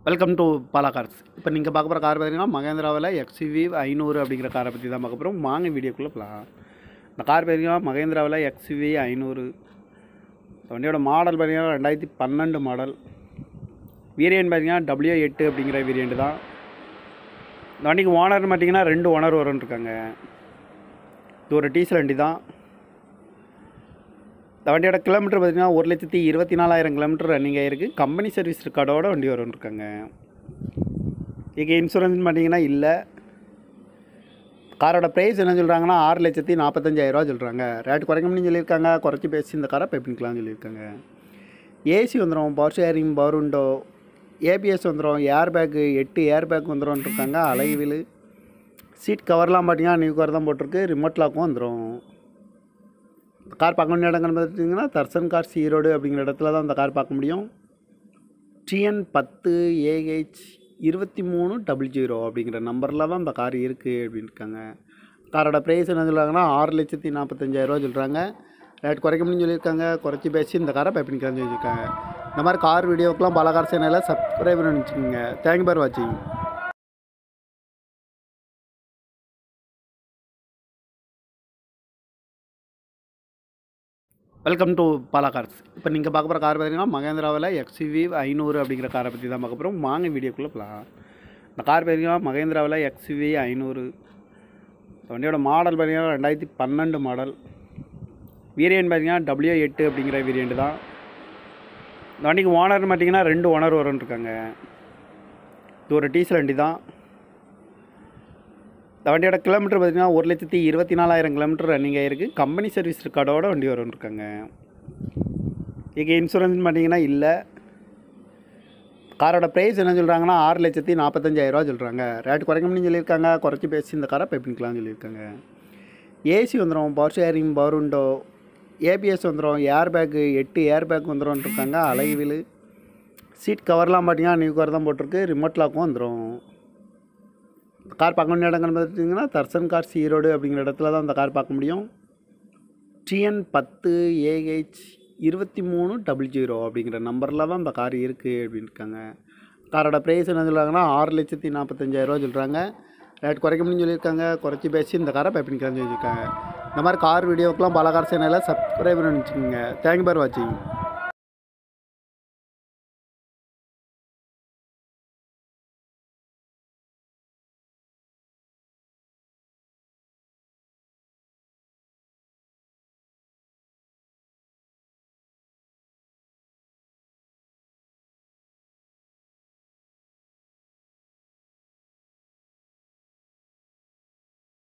welcome to Bala cars இப்போ நீங்கள் பார்க்க போகிற கார் பார்த்தீங்கன்னா மகேந்திராவில் எக்ஸ்வி ஐநூறு அப்படிங்கிற காரை பற்றி தான் பார்க்க போகிறோம் வாங்க வீடியோக்குள்ளே போகலாம் இந்த கார் பார்த்தீங்கன்னா மகேந்திராவில் எக்ஸ்வி ஐநூறு இந்த வண்டியோட மாடல் பார்த்தீங்கன்னா ரெண்டாயிரத்தி பன்னெண்டு மாடல் வேரியன்ட் பார்த்தீங்கன்னா டபிள்யூ எட்டு அப்படிங்கிற வேரியண்ட் தான் இந்த வண்டிக்கு ஓனர் பார்த்தீங்கன்னா ரெண்டு ஓனர் வரும்னு இருக்காங்க இது ஒரு டீசல் வண்டி தான் இந்த வண்டியோட கிலோமீட்டர் பார்த்தீங்கன்னா ஒரு லட்சத்தி இருபத்தி நாலாயிரம் கிலோமீட்டர் ரன்னிங் ஆகிருக்கு கம்பெனி சர்வீஸ் ரெக்கார்டோட வண்டி வரும்னு இருக்காங்க இங்கே இன்சூரன்ஸ் பார்த்தீங்கன்னா இல்லை காரோட ப்ரைஸ் என்ன சொல்கிறாங்கன்னா ஆறு லட்சத்தி நாற்பத்தஞ்சாயிரரூவா சொல்கிறாங்க ரேட் குறைக்கணும்னு சொல்லியிருக்காங்க குறைச்சி பேசி இந்த காரை பைப்பிங்கலாம்னு சொல்லியிருக்காங்க ஏசி வந்துடும் power steering power window ABS வந்துடும் ஏர் பேக்கு எட்டு ஏர் பேக் வந்துடும் இருக்காங்க அலைவில் சீட் கவர்லாம் பார்த்தீங்கன்னா நியூ கவர் தான் போட்டிருக்கு ரிமோட் லாக்கும் வந்துடும் கார் பார்க்க வேண்டிய இடங்கள் பார்த்தீங்கன்னா தர்சன் கார் ஈரோடு அப்படிங்கிற இடத்துல தான் அந்த கார் பார்க்க முடியும் டிஎன் பத்து ஏஹெச் இருபத்தி மூணு டபுள் ஜீரோ அப்படிங்கிற நம்பரில் தான் இந்த கார் இருக்குது அப்படின்னு இருக்காங்க காரோட ப்ரைஸ் என்ன சொல்கிறாங்கன்னா ஆறு லட்சத்தி நாற்பத்தஞ்சாயிரரூவா சொல்கிறாங்க ரேட் குறைக்கணும்னு சொல்லியிருக்காங்க குறைச்சி பேசி இந்த காரை பைப்பினிக்கலாம்னு சொல்லியிருக்காங்க இந்த மாதிரி கார் வீடியோக்கெலாம் பல கார் சேனலில் சப்ஸ்கிரைப் பண்ணி வச்சுக்கோங்க தேங்க்யூ பார் வாட்சிங் வெல்கம் டு பாலா கார்ஸ் இப்போ நீங்கள் பார்க்க போகிற கார் பார்த்தீங்கன்னா மகேந்திராவில் எக்ஸ்வி ஐநூறு அப்படிங்கிற காரை பற்றி தான் பார்க்க போகிறோம் வாங்க வீடியோக்குள்ளே போகலாம் இந்த கார் பார்த்தீங்கன்னா மகேந்திராவில் எக்ஸ்வி ஐநூறு இந்த வண்டியோட மாடல் பார்த்தீங்கன்னா ரெண்டாயிரத்தி பன்னெண்டு மாடல் வேரியன்ட் பார்த்தீங்கன்னா டபிள்யூ எட்டு அப்படிங்கிற வேரியண்ட் தான் இந்த வண்டிக்கு ஓனர் பார்த்தீங்கன்னா ரெண்டு ஓனர் வரும்னு இருக்காங்க இது ஒரு டீசல் வண்டி தான் இந்த வண்டியோட கிலோமீட்டர் பார்த்தீங்கன்னா ஒரு லட்சத்தி இருபத்தி நாலாயிரம் கிலோமீட்டர் ரன்னிங் ஆகிருக்கு கம்பெனி சர்வீஸ் ரெக்கார்டோட வண்டி வரும்னு இருக்காங்க இங்கே இன்சூரன்ஸ் பார்த்தீங்கன்னா இல்லை காரோட ப்ரைஸ் என்ன சொல்கிறாங்கன்னா ஆறு லட்சத்தி நாற்பத்தஞ்சாயிரரூவா சொல்கிறாங்க ரேட் குறைக்கணும்னு சொல்லியிருக்காங்க குறைச்சி பேசி இந்த காரை பைப்பிங்கலாம்னு சொல்லியிருக்காங்க ஏசி வந்துடும் power steering power window ABS வந்துடும் ஏர் பேக்கு எட்டு ஏர் பேக் வந்துடும் இருக்காங்க அலைவில் சீட் கவர்லாம் பார்த்தீங்கன்னா நியூ கவர் தான் போட்டிருக்கு ரிமோட் லாக்கும் வந்துடும் கார் பார்க்க வேண்டிய இடங்கள் பார்த்தீங்கன்னா தர்சன் கார் ஈரோடு அப்படிங்கிற இடத்துல தான் அந்த கார் பார்க்க முடியும் டிஎன் பத்து ஏஹெச் இருபத்தி மூணு டபுள் ஜீரோ அப்படிங்கிற நம்பரில் தான் இந்த கார் இருக்குது அப்படின்னு இருக்காங்க காரோட ப்ரைஸ் என்ன சொல்கிறாங்கன்னா ஆறு லட்சத்தி நாற்பத்தஞ்சாயிரரூவா சொல்கிறாங்க ரேட் குறைக்கணும்னு சொல்லியிருக்காங்க குறைச்சி பேசி இந்த காரை பைப்பினிக்கலாம்னு சொல்லியிருக்காங்க இந்த மாதிரி கார் வீடியோக்கெலாம் பல கார் சேனலில் சப்ஸ்கிரைப் பண்ணி வச்சுக்கோங்க தேங்க்யூ பார் வாட்சிங்